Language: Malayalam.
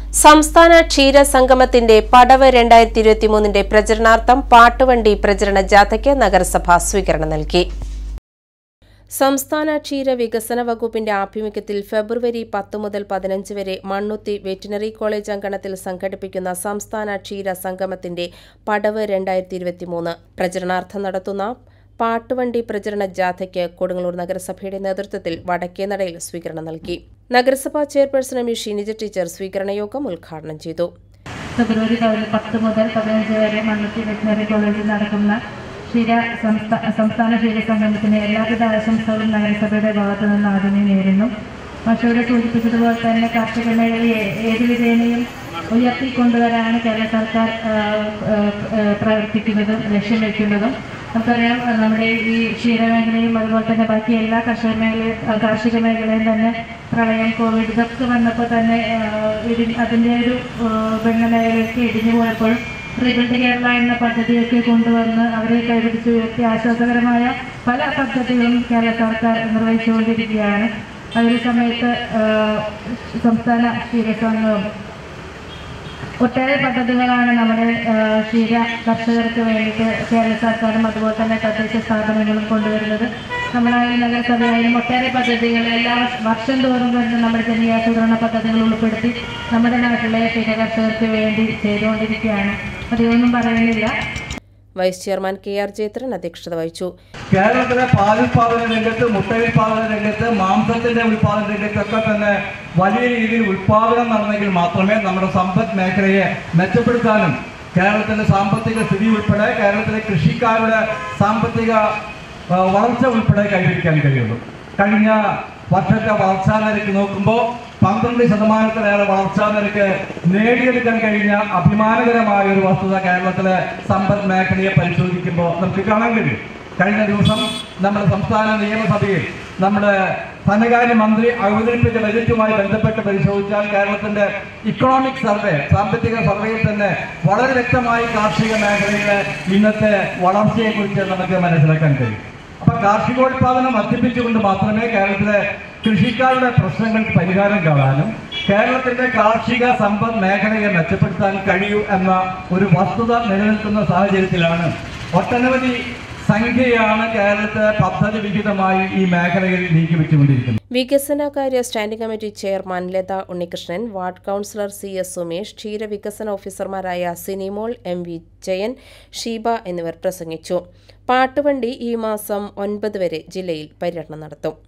സംസ്ഥാന ക്ഷീര സംഗമത്തിന്റെ പടവ് രണ്ടായിരത്തി ഇരുപത്തിമൂന്നിന്റെ പ്രചരണാർത്ഥം പാട്ടുവണ്ടി പ്രചരണ ജാഥയ്ക്ക് നഗരസഭ സ്വീകരണം നൽകി സംസ്ഥാന ക്ഷീര വികസന വകുപ്പിന്റെ ആഭിമുഖ്യത്തിൽ ഫെബ്രുവരി പത്ത് മുതൽ പതിനഞ്ച് വരെ മണ്ണുത്തി വെറ്റിനറി കോളേജ് അങ്കണത്തിൽ സംഘടിപ്പിക്കുന്ന സംസ്ഥാന ക്ഷീര സംഗമത്തിന്റെ പടവ് രണ്ടായിരത്തി ഇരുപത്തിമൂന്ന് പ്രചരണാർത്ഥം നടത്തുന്ന പാട്ടുവണ്ടി പ്രചരണ ജാഥയ്ക്ക് കൊടുങ്ങല്ലൂർ നഗരസഭയുടെ നേതൃത്വത്തിൽ വടക്കേനടയിൽ സ്വീകരണം നൽകി നഗരസഭാ chairperson M U Sheenija teacher സ്വീകരണ യോഗം ഉദ്ഘാടനം ചെയ്തു ഫെബ്രുവരി പതി- പത്ത് മുതൽ പതിനഞ്ച് വരെ മണ്ണുത്തി വെറ്റിനറി കോളേജിൽ നടക്കുന്ന ക്ഷീര സംസ്ഥാ സംസ്ഥാന ക്ഷീര സംഗമത്തിന് എല്ലാവിധ ആശംസകളും നഗരസഭയുടെ ഭാഗത്തു നിന്ന് ആദ്യമേ നേരുന്നു പക്ഷേ സൂചിപ്പിച്ചതുപോലെ തന്നെ കാർഷിക മേഖലയെ ഏത് വിധേനയും ഉയർത്തിക്കൊണ്ടുവരാനാണ് കേരള സർക്കാർ ആ, ആ, ആ, പ്രവർത്തിക്കുന്നതും ലക്ഷ്യം വയ്ക്കുന്നതും നമുക്കറിയാം ആ, നമ്മുടെ ഈ ക്ഷീരമേഖലയും അതുപോലെ തന്നെ ബാക്കി എല്ലാ കർഷക മേഖല ആ, കാർഷിക മേഖലയും തന്നെ പ്രളയം കോവിഡ് ഇതൊക്കെ വന്നപ്പോൾ തന്നെ ആ, ഇടി അതിൻ്റെ ഒരു വെള്ള മേഖലയ്ക്ക് ഇടിഞ്ഞു പോയപ്പോഴും റീബിൽഡ് കേരള എന്ന പദ്ധതിയൊക്കെ കൊണ്ടുവന്ന് അവരെ കൈപിടിച്ച് ഉയർത്തി ആശ്വാസകരമായ പല പദ്ധതികളും കേരള സർക്കാർ നിർവഹിച്ചുകൊണ്ടിരിക്കുകയാണ് ആ ഒരു സമയത്ത് ആ, സംസ്ഥാന ക്ഷീരസംഘം ഒട്ടേറെ പദ്ധതികളാണ് നമ്മുടെ ആ, ക്ഷീര കർഷകർക്ക് വേണ്ടിയിട്ട് കേരള സർക്കാരും അതുപോലെ തന്നെ തദ്ദേശ സ്ഥാപനങ്ങളും കൊണ്ടുവരുന്നത് നമ്മളായാലും നഗരസഭയായാലും ഒട്ടേറെ പദ്ധതികൾ എല്ലാ വർഷ- വർഷം തോറും വരുന്ന നമ്മുടെ ജനകീയാസൂത്രണ പദ്ധതികൾ ഉൾപ്പെടുത്തി നമ്മുടെ നാട്ടിലെ ക്ഷീര കർഷകർക്ക് വേണ്ടി ചെയ്തുകൊണ്ടിരിക്കുകയാണ് അധികമൊന്നും പറയുന്നില്ല vice chairman K R Jayathran അധ്യക്ഷത വഹിച്ചു കേരളത്തിലെ പാലുൽപാദന രംഗത്ത് മുട്ട ഉൽപാദന രംഗത്ത് മാംസത്തിന്റെ ഉൽപാദന രംഗത്തൊക്കെ തന്നെ വലിയ രീതിയിൽ ഉൽപാദനം നടന്നെങ്കിൽ മാത്രമേ നമ്മുടെ സമ്പദ് മേഖലയെ മെച്ചപ്പെടുത്താനും കേരളത്തിന്റെ സാമ്പത്തിക സ്ഥിതി ഉൾപ്പെടെ കേരളത്തിലെ കൃഷിക്കാരുടെ സാമ്പത്തിക ആ, വളർച്ച ഉൾപ്പെടെ കൈവരിക്കാൻ കഴിയുള്ളൂ കഴിഞ്ഞ വർഷത്തെ വളർച്ചാ നിരക്ക് നോക്കുമ്പോൾ പന്ത്രണ്ട് ശതമാനത്തിലേറെ വളർച്ചാ നിരക്ക് നേടിയെടുക്കാൻ കഴിഞ്ഞ അഭിമാനകരമായ ഒരു വസ്തുത കേരളത്തിലെ സമ്പദ് മേഖലയെ പരിശോധിക്കുമ്പോൾ നമുക്ക് കാണാൻ കഴിയും കഴിഞ്ഞ ദിവസം നമ്മുടെ സംസ്ഥാന നിയമസഭയിൽ നമ്മുടെ ധനകാര്യ മന്ത്രി അവതരിപ്പിച്ച ബജറ്റുമായി ബന്ധപ്പെട്ട് പരിശോധിച്ചാൽ കേരളത്തിന്റെ ഇക്കണോമിക് സർവേ സാമ്പത്തിക സർവേയിൽ തന്നെ വളരെ വ്യക്തമായി കാർഷിക മേഖലയിലെ ഇന്നത്തെ വളർച്ചയെക്കുറിച്ച് നമുക്ക് മനസ്സിലാക്കാൻ കഴിയും അപ്പൊ കാർഷികോത്പാദനം വർദ്ധിപ്പിച്ചുകൊണ്ട് മാത്രമേ കേരളത്തിലെ കൃഷിക്കാരുടെ പ്രശ്നങ്ങൾക്ക് പരിഹാരം കാണാനും കേരളത്തിന്റെ കാർഷിക സമ്പദ് മേഖലയെ മെച്ചപ്പെടുത്താൻ കഴിയൂ എന്ന ഒരു വസ്തുത നിലനിൽക്കുന്ന സാഹചര്യത്തിലാണ് ഒട്ടനവധി സംഖ്യയാണ് കേരളത്തിലെ പദ്ധതി വിഹിതമായി ഈ മേഖലയിൽ നീക്കിവെച്ചുകൊണ്ടിരിക്കുന്നത് വികസനകാര്യ standing committee chairman Latha Unnikrishnan ward councillor C S Sumesh ക്ഷീര വികസന ഓഫീസർമാരായ സിനിമോൾ എം വി ജയൻ ഷീബ എന്നിവർ പ്രസംഗിച്ചു പാട്ടുവണ്ടി ഈ മാസം ഒൻപത് വരെ ജില്ലയിൽ പര്യടനം നടത്തും